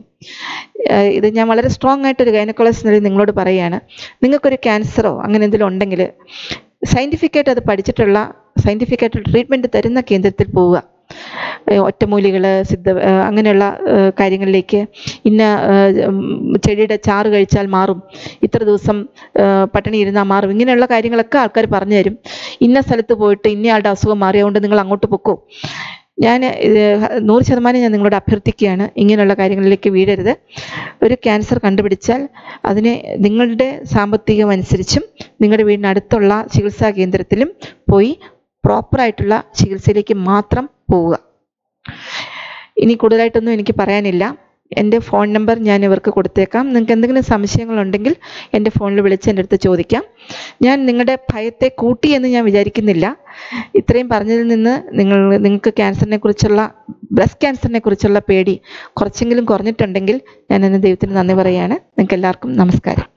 Speaker 2: ഇത് ഞാൻ വളരെ സ്ട്രോങ് ആയിട്ട് ഒരു ഗൈനക്കോളജിസ്റ്റ് നിലയിൽ നിങ്ങളോട് പറയുകയാണ് നിങ്ങൾക്കൊരു ക്യാൻസറോ അങ്ങനെ എന്തെങ്കിലും ഉണ്ടെങ്കിൽ സയൻറ്റിഫിക്കായിട്ട് അത് പഠിച്ചിട്ടുള്ള സയൻറ്റിഫിക്കായിട്ട് ട്രീറ്റ്മെൻറ്റ് തരുന്ന കേന്ദ്രത്തിൽ പോവുക ഒറ്റമൂലികൾ സിദ്ധ അങ്ങനെയുള്ള കാര്യങ്ങളിലേക്ക് ഇന്ന ചെടിയുടെ ചാറ് കഴിച്ചാൽ മാറും ഇത്ര ദിവസം പട്ടിണി ഇരുന്നാൽ മാറും ഇങ്ങനെയുള്ള കാര്യങ്ങളൊക്കെ ആൾക്കാർ പറഞ്ഞു തരും ഇന്ന സ്ഥലത്ത് പോയിട്ട് ഇന്നയാളുടെ അസുഖം മാറിയതുകൊണ്ട് നിങ്ങൾ അങ്ങോട്ട് പൊക്കോ ഞാൻ നൂറ് ശതമാനം ഞാൻ നിങ്ങളോട് അഭ്യർത്ഥിക്കുകയാണ് ഇങ്ങനെയുള്ള കാര്യങ്ങളിലേക്ക് വീഴരുത് ഒരു ക്യാൻസർ കണ്ടുപിടിച്ചാൽ അതിനെ നിങ്ങളുടെ സാമ്പത്തികം അനുസരിച്ചും നിങ്ങളുടെ വീടിനടുത്തുള്ള ചികിത്സാ കേന്ദ്രത്തിലും പോയി പ്രോപ്പറായിട്ടുള്ള ചികിത്സയിലേക്ക് മാത്രം പോവുക ഇനി കൂടുതലായിട്ടൊന്നും എനിക്ക് പറയാനില്ല എൻ്റെ ഫോൺ നമ്പർ ഞാൻ ഇവർക്ക് കൊടുത്തേക്കാം നിങ്ങൾക്ക് എന്തെങ്കിലും സംശയങ്ങളുണ്ടെങ്കിൽ എൻ്റെ ഫോണിൽ വിളിച്ച് എൻ്റെ അടുത്ത് ചോദിക്കാം ഞാൻ നിങ്ങളുടെ ഭയത്തെ കൂട്ടി എന്ന് ഞാൻ വിചാരിക്കുന്നില്ല ഇത്രയും പറഞ്ഞതിൽ നിന്ന് നിങ്ങൾ നിങ്ങൾക്ക് ക്യാൻസറിനെ കുറിച്ചുള്ള ബ്രസ്റ്റ് ക്യാൻസറിനെ കുറിച്ചുള്ള പേടി കുറച്ചെങ്കിലും കുറഞ്ഞിട്ടുണ്ടെങ്കിൽ ഞാൻ എന്നെ ദൈവത്തിന് നന്ദി പറയുകയാണ് നിങ്ങൾക്ക് എല്ലാവർക്കും നമസ്കാരം